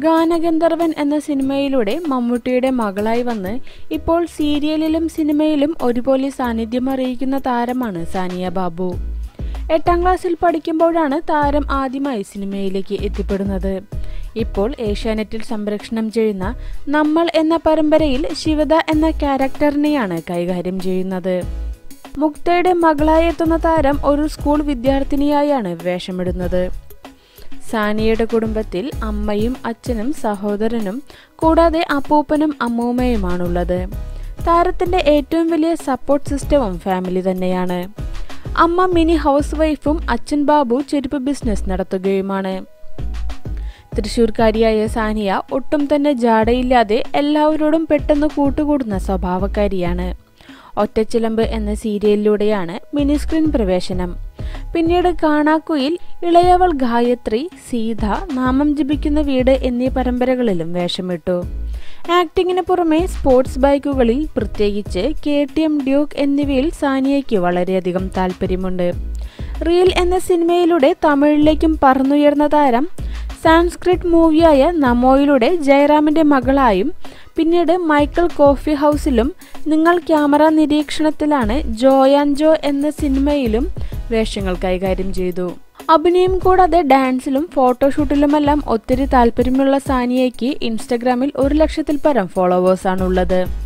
ഗാനഗന്ധർവൻ എന്ന സിനിമയിലൂടെ മമ്മൂട്ടിയുടെ മകളായി വന്ന് ഇപ്പോൾ സീരിയലിലും സിനിമയിലും ഒരുപോലെ സാന്നിധ്യം അറിയിക്കുന്ന താരമാണ് സാനിയ ബാബു എട്ടാം ക്ലാസ്സിൽ പഠിക്കുമ്പോഴാണ് താരം ആദ്യമായി സിനിമയിലേക്ക് എത്തിപ്പെടുന്നത് ഇപ്പോൾ ഏഷ്യാനെറ്റിൽ സംപ്രേഷണം ചെയ്യുന്ന നമ്മൾ എന്ന പരമ്പരയിൽ ശിവദ എന്ന ക്യാരക്ടറിനെയാണ് കൈകാര്യം ചെയ്യുന്നത് മുക്തയുടെ മകളായി എത്തുന്ന താരം ഒരു സ്കൂൾ വിദ്യാർത്ഥിനിയായാണ് വേഷമിടുന്നത് സാനിയയുടെ കുടുംബത്തിൽ അമ്മയും അച്ഛനും സഹോദരനും കൂടാതെ അപ്പൂപ്പനും അമ്മൂമ്മയുമാണുള്ളത് താരത്തിന്റെ ഏറ്റവും വലിയ സപ്പോർട്ട് സിസ്റ്റവും ഫാമിലി തന്നെയാണ് അമ്മ മിനി ഹൗസ് വൈഫും അച്ഛൻ ബാബു ചെരുപ്പ് ബിസിനസ് നടത്തുകയുമാണ് തൃശൂർക്കാരിയായ സാനിയ ഒട്ടും തന്നെ ജാടയില്ലാതെ എല്ലാവരോടും പെട്ടെന്ന് കൂട്ടുകൂടുന്ന സ്വഭാവക്കാരിയാണ് ഒറ്റച്ചിലമ്പ് എന്ന സീരിയലിലൂടെയാണ് മിനി സ്ക്രീൻ പ്രവേശനം പിന്നീട് കാണാക്കുയിൽ ഇളയവൾ ഗായത്രി സീത നാമം ജപിക്കുന്ന വീട് എന്നീ പരമ്പരകളിലും വേഷമിട്ടു ആക്ടിങ്ങിന് പുറമെ സ്പോർട്സ് ബൈക്കുകളിൽ പ്രത്യേകിച്ച് കെ ടി എം ഡ്യൂക്ക് എന്നിവയിൽ സാനിയയ്ക്ക് വളരെയധികം താല്പര്യമുണ്ട് റീൽ എന്ന സിനിമയിലൂടെ തമിഴിലേക്കും പറന്നുയർന്ന താരം സാൻസ്ക്രിറ്റ് മൂവിയായ നമോയിലൂടെ ജയറാമിന്റെ മകളായും പിന്നീട് മൈക്കിൾ കോഫി ഹൗസിലും നിങ്ങൾ ക്യാമറ നിരീക്ഷണത്തിലാണ് ജോ ആൻഡ് ജോ എന്ന സിനിമയിലും വേഷങ്ങൾ കൈകാര്യം ചെയ്തു അഭിനയം കൂടാതെ ഡാൻസിലും ഫോട്ടോഷൂട്ടിലുമെല്ലാം ഒത്തിരി താല്പര്യമുള്ള സാനിയയ്ക്ക് ഇൻസ്റ്റഗ്രാമിൽ ഒരു ലക്ഷത്തിൽ പരം ഫോളോവേഴ്സാണുള്ളത്